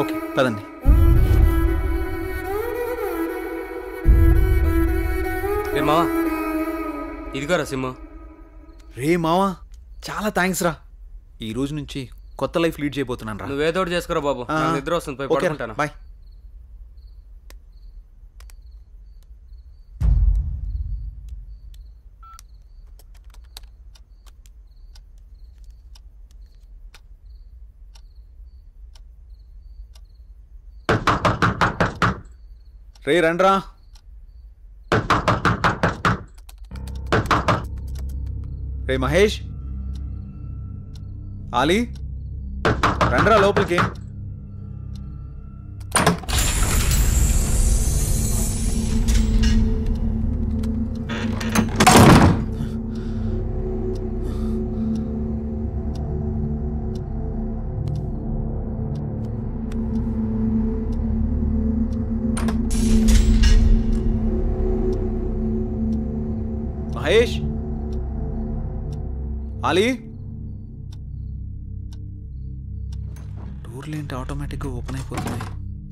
Okay పదండి రే మావా ఇదిగోరా సిమ్ము రే మావా చాలా థ్యాంక్స్ రా ఈ రోజు నుంచి కొత్త లైఫ్ లీడ్ చేయబోతున్నాను రా నువ్వేదో ఒకటి చేసుకురా బాబు ఆ, నాకు నిద్ర వస్తుంది పోయి ఓకే రా, పడుకుంటాను బాయ్ రే రండ్రా రే మహేష్ ఆలీ రండ్రా లోపలికి మహేష్ ఆలీ డోర్లు ఏంటి ఆటోమేటిక్గా ఓపెన్ అయిపోతున్నాయి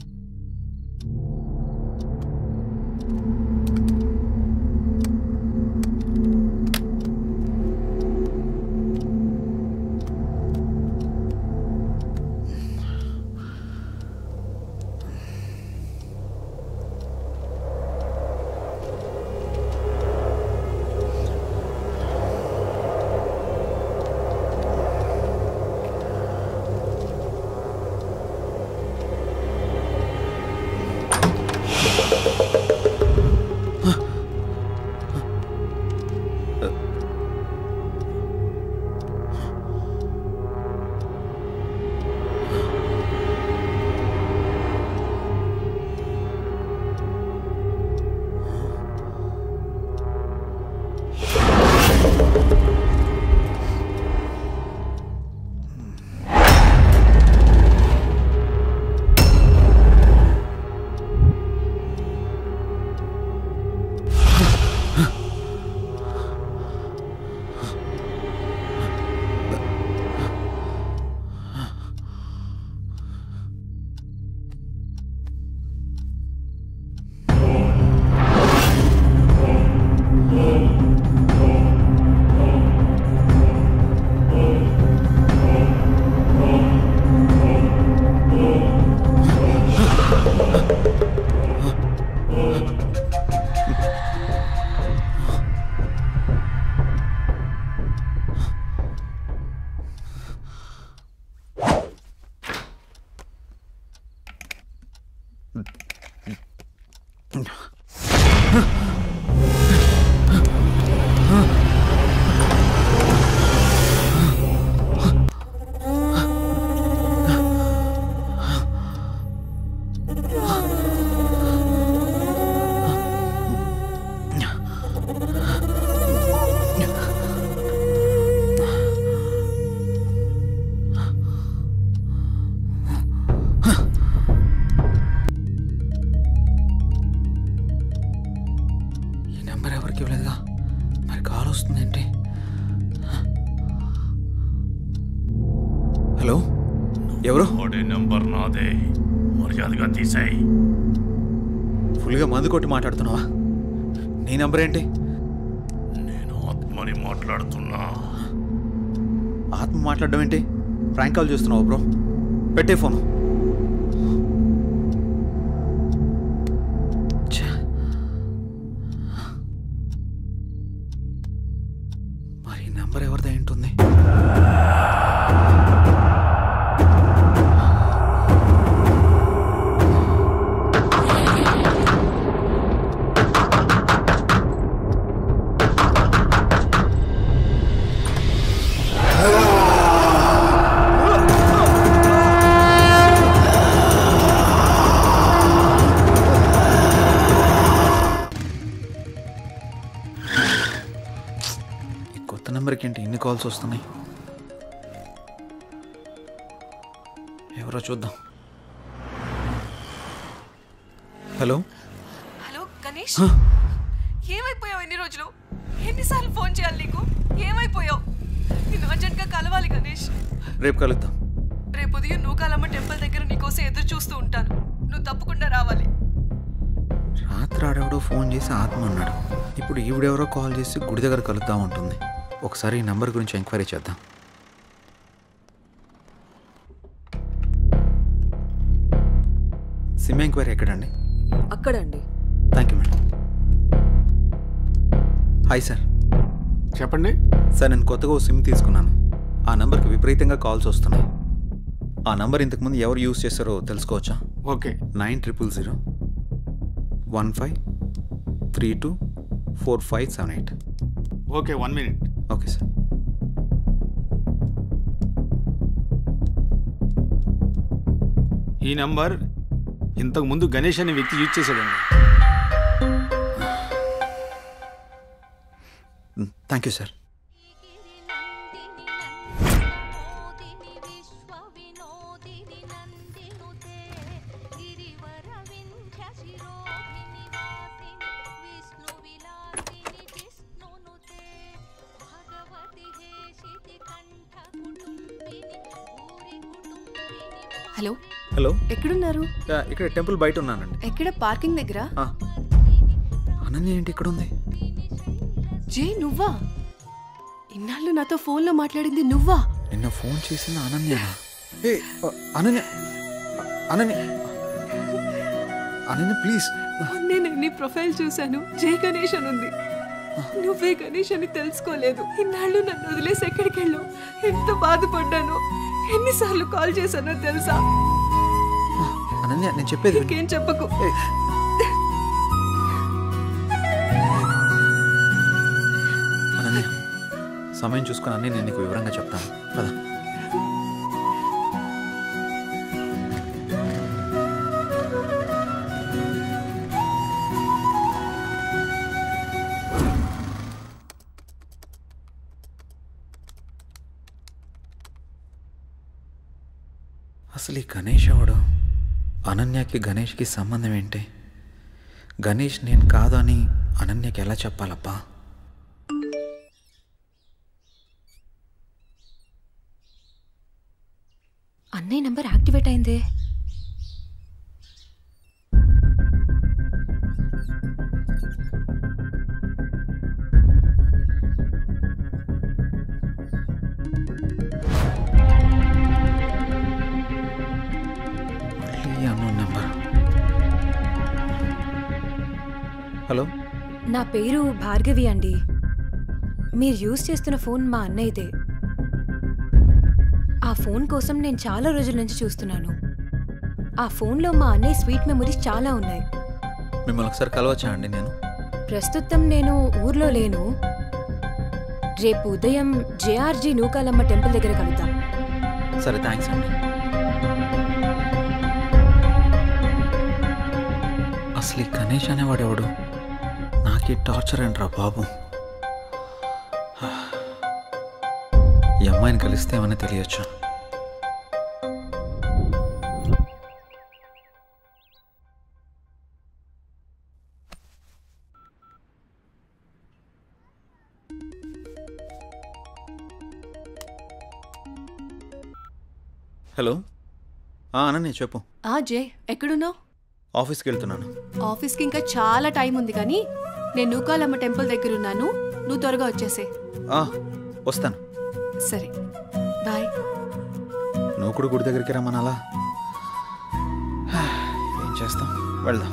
ఈ నెంబర్ ఎవరికి ఇవ్వలేదుగా మరి కాల్ వస్తుందేంటి హలో ఎవరు వాడి నెంబర్ నాదే మర్యాదగా తీసాయి ఫుల్గా మందు కొట్టి మాట్లాడుతున్నావా నీ నెంబర్ ఏంటి నేను ఆత్మని మాట్లాడుతున్నా ఆత్మ మాట్లాడడం ఏంటి ఫ్రాంక్ కాల్ చేస్తున్నావు బ్రో పెట్టే ఫోన్ మరి ఈ నెంబర్ ఎవరిదై ఉంటుంది ఈ కొత్త నెంబర్కి ఏంటి ఇన్ని కాల్స్ వస్తున్నాయి ఎవరో చూద్దాం హలో హలో గణేష్ ఏమైపోయావు ఎన్ని రోజులు ఎన్నిసార్లు ఫోన్ చేయాలి నీకు ఏమైపోయావు నేను అర్జెంట్గా కలవాలి గణేష్ రేపు కలుద్దాం రేపు ఉదయం నూకాలమ్మ టెంపుల్ దగ్గర నీకోసం ఎదురు చూస్తూ ఫోన్ చేసి ఆత్మ అన్నాడు ఇప్పుడు ఈవిడెవరో కాల్ చేసి గుడి దగ్గర కలుద్దాం అంటుంది ఒకసారి ఈ నంబర్ గురించి ఎంక్వైరీ చేద్దాం సిమ్ ఎంక్వైరీ ఎక్కడండి అక్కడండి thank you madam hi sir చెప్పండి సార్ నేను కొత్తగా ఓ సిమ్ తీసుకున్నాను ఆ నంబర్కి విపరీతంగా కాల్స్ వస్తున్నాయి ఆ నంబర్ ఇంతకుముందు ఎవరు యూజ్ చేస్తారో తెలుసుకోవచ్చా okay nine triple zero one five three two four five seven eight okay one minute okay sir ఈ నంబర్ ఇంతకు ముందు గణేష్ అనే వ్యక్తి యూజ్ చేశాడండి థ్యాంక్ యూ సార్ गिरिनन्दिनि विश्वविनोदिनि नन्दिनुते गिरिवरविन्ध्यशिरोभिनिवासिनि विष्णुविलासिनि जिष्णुनुते भगवति हेशिति कण्ठकुटुम्बिनि भूरि कुटुम्बिनि హలో హలో ఎక్కడున్నారు ఇక్కడ టెంపుల్ బయట ఉన్నానండి ఎక్కడ పార్కింగ్ దగ్గర ఆ. అనన్య ఏంటి ఇక్కడ ఉంది జే నువ్వా ఇన్నాళ్ళు నాతో ఫోన్లో మాట్లాడింది నువ్వా నిన్న ఫోన్ చేసిన అనన్య ఏ అనన్య అనన్య అనన్య ప్లీజ్ నేను నీ ప్రొఫైల్ చూశాను జై గణేష్ అని ఉంది నువ్వే గణేష్ అని తెలుసుకోలేదు ఇన్నాళ్ళు నన్ను వదిలేసి ఎక్కడికి వెళ్ళావు ఎంత బాధపడ్డాను ఎన్నిసార్లు కాల్ చేశానో తెలుసా అనన్య నేను చెప్పేది విను. ఇంకేం చెప్పకు ఏయ్. అనన్య సమయం చూసుకొని అన్నీ నేను నీకు వివరంగా చెప్తాను పద అసలు ఈ గణేష్ ఎవడు అనన్యకి గణేష్కి సంబంధం ఏంటి గణేష్ నేను కాదు అని అనన్యకి ఎలా చెప్పాలబ్బా అన్నయ్య నంబర్ యాక్టివేట్ అయిందే మళ్ళీ అన్నోన్ నెంబర్ హలో నా పేరు భార్గవి అండి మీరు యూజ్ చేస్తున్న ఫోన్ మా అన్నయ్యదే ఆ ఫోన్ కోసం నేను చాలా రోజుల నుంచి చూస్తున్నాను ఆ ఫోన్లో మా అన్నయ్య స్వీట్ మెమరీస్ చాలా ఉన్నాయి మిమ్మల్ని ఒకసారి కలవచ్చా అండి నేను ప్రస్తుతం నేను ఊర్లో లేను రేపు ఉదయం జేఆర్జీ నూకాలమ్మ టెంపుల్ దగ్గర కలుద్దాం సరే థ్యాంక్స్ అండి అసలు ఈ గణేష్ అనేవాడు ఎవడు నాకీ టార్చర్ అంటరా బాబు ఈ అమ్మాయిని కలిస్తే ఏమన్నా తెలియచ్చు హలో ఆ, అనన్య చెప్పు ఆ జే ఎక్కడున్నావు ఆఫీస్కి వెళ్తున్నాను ఆఫీస్కి ఇంకా చాలా టైం ఉంది కానీ నేను నూకాలమ్మ టెంపుల్ దగ్గర ఉన్నాను నువ్వు త్వరగా వచ్చేసే ఆ, వస్తాను సరే బాయ్ నువ్వు కూడా గుడి దగ్గరికి రమ్మనాలా ఏం చేస్తాం వెళ్దాం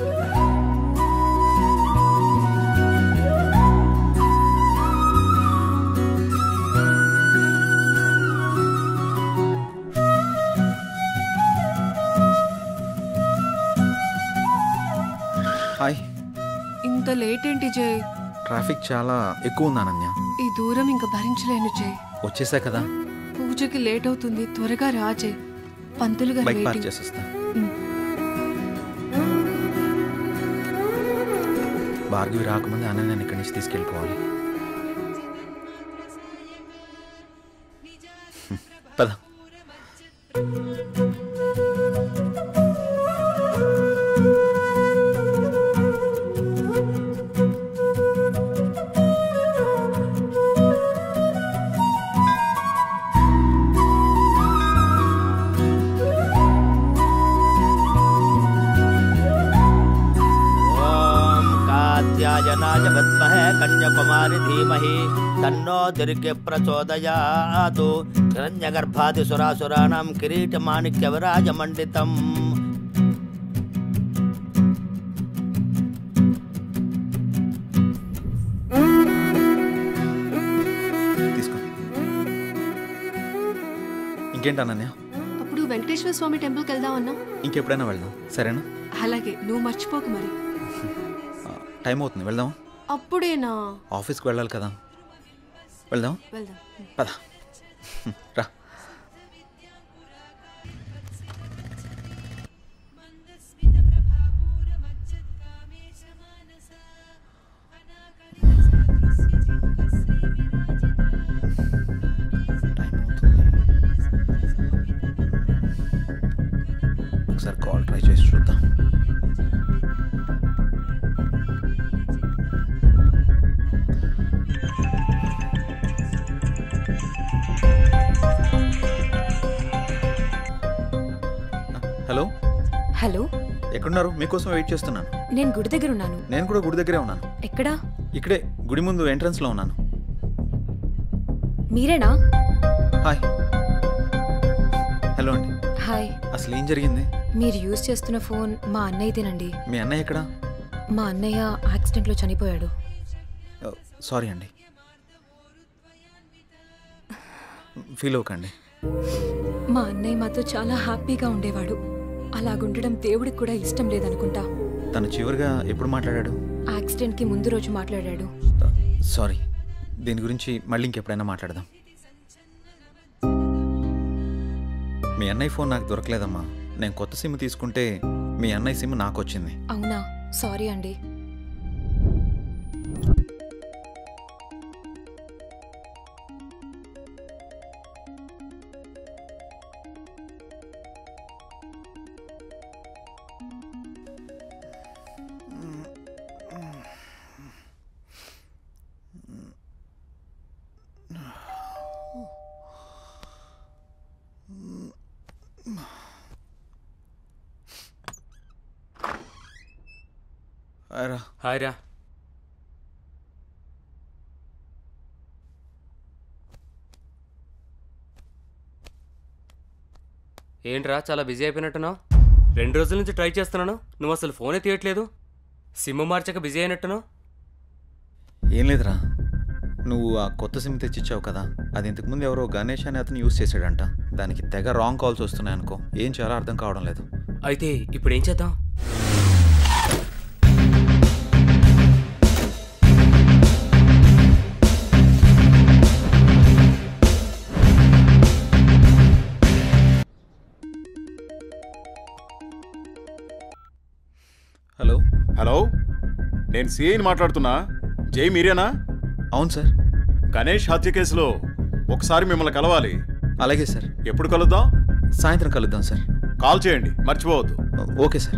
హాయ్ ఇంత లేట్ ఏంటి జై ట్రాఫిక్ చాలా ఎక్కువ ఉంది అనన్య ఈ దూరం ఇంకా భరించలేను జై వచ్చేసా కదా పూజకి లేట్ అవుతుంది త్వరగా రా జై పంతులు గారు బైక్ పార్క్ వెయిటింగ్ చేసేస్తా ఉమ్. భార్గవి రాకముందే అనన్యని ఇక్కడి నుంచి తీసుకెళ్ళిపోవాలి పద ఓం तरुणाय विद्महे कन्याकुमारी धीमहि तन्नो दुर्गे प्रचोदयात् हिरण्यगर्भादिसुरासुराणां किरीटमाणिक्यविराजमण्डितम् తీసుకో ఇంకేంటి అనన్య అప్పుడు వెంకటేశ్వర స్వామి టెంపుల్కి వెళ్దాం అన్నా ఇంకెప్పుడైనా వెళ్దాం సరేనా అలాగే నువ్వు మర్చిపోకు మరి ఆ, టైం అవుతుంది వెళ్దాం అప్పుడేనా ఆఫీస్కి వెళ్ళాలి కదా వెళ్దాం వెళ్దాం పద రా టైం అవుతుంది. ఒకసారి కాల్ ట్రై చేసి చూద్దాం హలో హలో ఎక్కడున్నారు మీకోసం వెయిట్ చేస్తున్నాను నేను గుడి దగ్గర ఉన్నాను నేను కూడా గుడి దగ్గరే ఉన్నాను ఎక్కడా ఇక్కడే గుడి ముందు ఎంట్రన్స్లో ఉన్నాను మీరేనా హాయ్ హలో అండి హాయ్ అసలు ఏం జరిగింది మీరు యూజ్ చేస్తున్న ఫోన్ మా అన్నయ్యదేనండి మీ అన్నయ్య ఎక్కడా మా అన్నయ్య యాక్సిడెంట్లో చనిపోయాడు సారీ అండి ఫీల్ అవ్వకండి మా అన్నయ్య మాతో చాలా హ్యాపీగా ఉండేవాడు అలాగుండడం దేవుడికి కూడా ఇష్టం లేదనుకుంటా తను చివరిగా ఎప్పుడు మాట్లాడాడు యాక్సిడెంట్కి ముందు రోజు మాట్లాడాడు సారీ దీని గురించి మళ్ళీ ఇంకెప్పుడైనా మాట్లాడదాం మీ అన్నయ్య ఫోన్ నాకు దొరకలేదమ్మా నేను కొత్త సిమ్ తీసుకుంటే మీ అన్నయ్య సిమ్ నాకు వచ్చింది అవునా సారీ అండి రా హాయ్ రా ఏంట్రా చాలా బిజీ అయిపోయినట్టున్నావు రెండు రోజుల నుంచి ట్రై చేస్తున్నాను నువ్వు అసలు ఫోనే తీయట్లేదు సిమ్ మార్చక బిజీ అయినట్టున్నావు ఏం లేదురా నువ్వు ఆ కొత్త సిమ్ తెచ్చిచ్చావు కదా అది ఇంతకుముందు ఎవరో గణేష్ అని అతను యూస్ చేశాడంట దానికి తెగ రాంగ్ కాల్స్ వస్తున్నాయి అనుకో ఏం చేయాలో అర్థం కావడం లేదు అయితే ఇప్పుడు ఏం చేద్దాం హలో హలో నేను సిఐని మాట్లాడుతున్నా జై మీరేనా అవును సార్ గణేష్ హత్య కేసులో ఒకసారి మిమ్మల్ని కలవాలి అలాగే సార్ ఎప్పుడు కలుద్దాం సాయంత్రం కలుద్దాం సార్ కాల్ చేయండి మర్చిపోవద్దు ఓకే సార్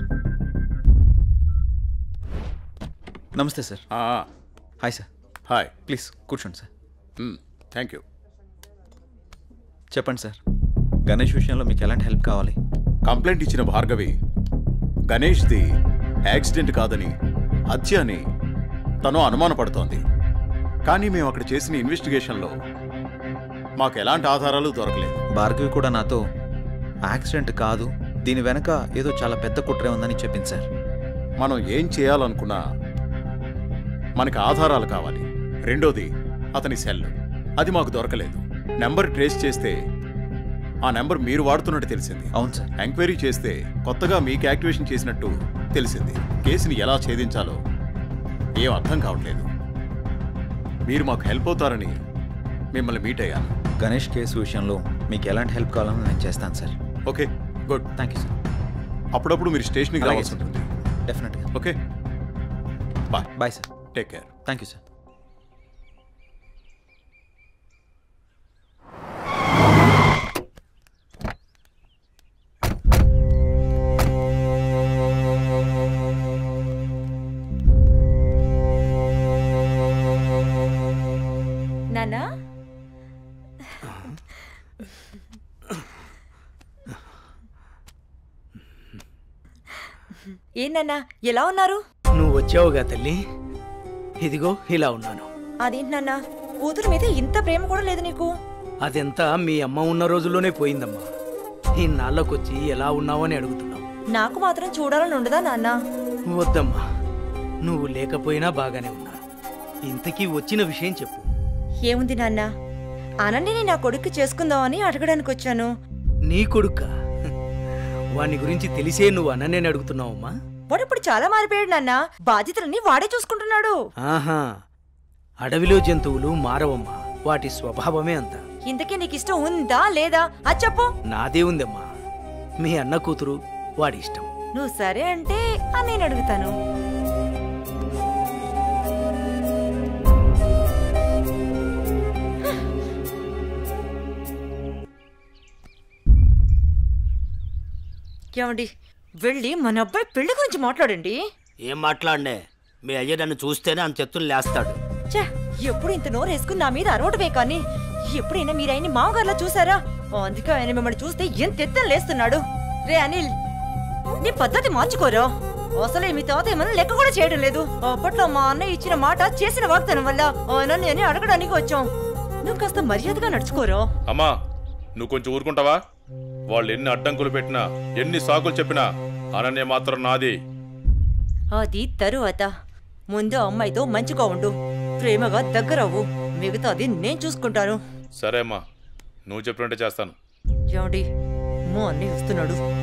నమస్తే సార్ ఆ, హాయ్ సార్ హాయ్ ప్లీజ్ కూర్చోండి సార్ థ్యాంక్ యూ చెప్పండి సార్ గణేష్ విషయంలో మీకు ఎలాంటి హెల్ప్ కావాలి కంప్లైంట్ ఇచ్చిన భార్గవి గణేష్ది యాక్సిడెంట్ కాదని హత్య అని తను అనుమానపడుతోంది కానీ మేము అక్కడ చేసిన ఇన్వెస్టిగేషన్లో మాకు ఎలాంటి ఆధారాలు దొరకలేదు భార్గవి కూడా నాతో యాక్సిడెంట్ కాదు దీని వెనక ఏదో చాలా పెద్ద కుట్రే ఉందని చెప్పింది సార్ మనం ఏం చేయాలనుకున్నా మనకి ఆధారాలు కావాలి రెండోది అతని సెల్ అది మాకు దొరకలేదు నెంబర్ ట్రేస్ చేస్తే ఆ నెంబర్ మీరు వాడుతున్నట్టు తెలిసింది అవును సార్ ఎంక్వైరీ చేస్తే కొత్తగా మీకు యాక్టివేషన్ చేసినట్టు తెలిసింది కేసుని ఎలా ఛేదించాలో ఏం అర్థం కావట్లేదు మీరు మాకు హెల్ప్ అవుతారని మిమ్మల్ని మీట్ అయ్యాను గణేష్ కేసు విషయంలో మీకు ఎలాంటి హెల్ప్ కావాలని నేను చేస్తాను sir okay good thank you sir అప్పుడప్పుడు మీరు స్టేషన్కి అలాగే రావాల్సి సార్. ఉంటుంది డెఫినెట్గా okay bye bye sir take care thank you sir నానా ఏందన్నా ఎలా ఉన్నారు నువ్వు వచ్చావుగా తల్లి ఇదిగో ఇలా ఉన్నాను అదేంటి నాన్న కూతురు మీద ఇంత ప్రేమ కూడా లేదు నీకు అదెంతా మీ అమ్మ ఉన్న రోజుల్లోనే పోయిందమ్మా ఇన్నాళ్ళకొచ్చి ఎలా ఉన్నావని అడుగుతున్నావు నాకు మాత్రం చూడాలని ఉండదా నాన్న వద్దమ్మా నువ్వు లేకపోయినా బాగానే ఉన్నాను ఇంతకీ వచ్చిన విషయం చెప్పు ఏముంది నాన్న అనన్యని నా కొడుకు చేసుకుందామని అడగడానికి వచ్చాను నీ కొడుక్క వాని గురించి తెలిసే నువ్వు అన్ననే అడుగుతున్నావమ్మా వాడు ఇప్పుడు చాలా మారిపోయాడు నాన్న బాధ్యతలన్నీ వాడే చూసుకుంటున్నాడు ఆహా అడవిలో జంతువులు మారవమ్మా వాటి స్వభావమే అంత ఇంతకీ నీకు ఇష్టం ఉందా లేదా అది చెప్పు నాదే ఉందమ్మా మీ అన్న కూతురు వాడి ఇష్టం నువ్వు సరే అంటే ఆ నేను అడుగుతాను ఏమండి వెళ్ళి మన అబ్బాయి పెళ్లి గురించి మాట్లాడండి ఏం మాట్లాడనే మీ అయ్య నన్ను చూస్తేనే అంత ఎత్తులు లేస్తాడు ఛే, ఎప్పుడు ఇంత నోరు వేసుకుని నా మీద అరవటమే కానీ ఎప్పుడైనా మీరు ఆయన్ని మామగారులా చూసారా అందుకే ఆయన మిమ్మల్ని చూస్తే ఎంత ఎత్తని లేస్తున్నాడు రే అనిల్ నీ పద్ధతి మార్చుకోరా అసలే మీ తాత ఏమన్నా లెక్క కూడా చేయడం లేదు అప్పట్లో మా అన్నయ్య ఇచ్చిన మాట చేసిన వాగ్దానం వల్ల ఆయన నేను అడగడానికి వచ్చాం నువ్వు కాస్త మర్యాదగా నడుచుకోరా అమ్మా నువ్వు కొంచెం ఊరుకుంటావా వాళ్ళు ఎన్ని అడ్డంకులు పెట్టినా ఎన్ని సాకులు చెప్పినా అనన్య మాత్రం నాది అది తరువాత ముందు అమ్మాయితో మంచిగా ఉండు ప్రేమగా దగ్గరవ్వు మిగతాది నేను చూసుకుంటాను సరే అమ్మా నువ్వు చెప్పినట్టే చేస్తాను ఏమండి మా అన్నయ్య వస్తున్నాడు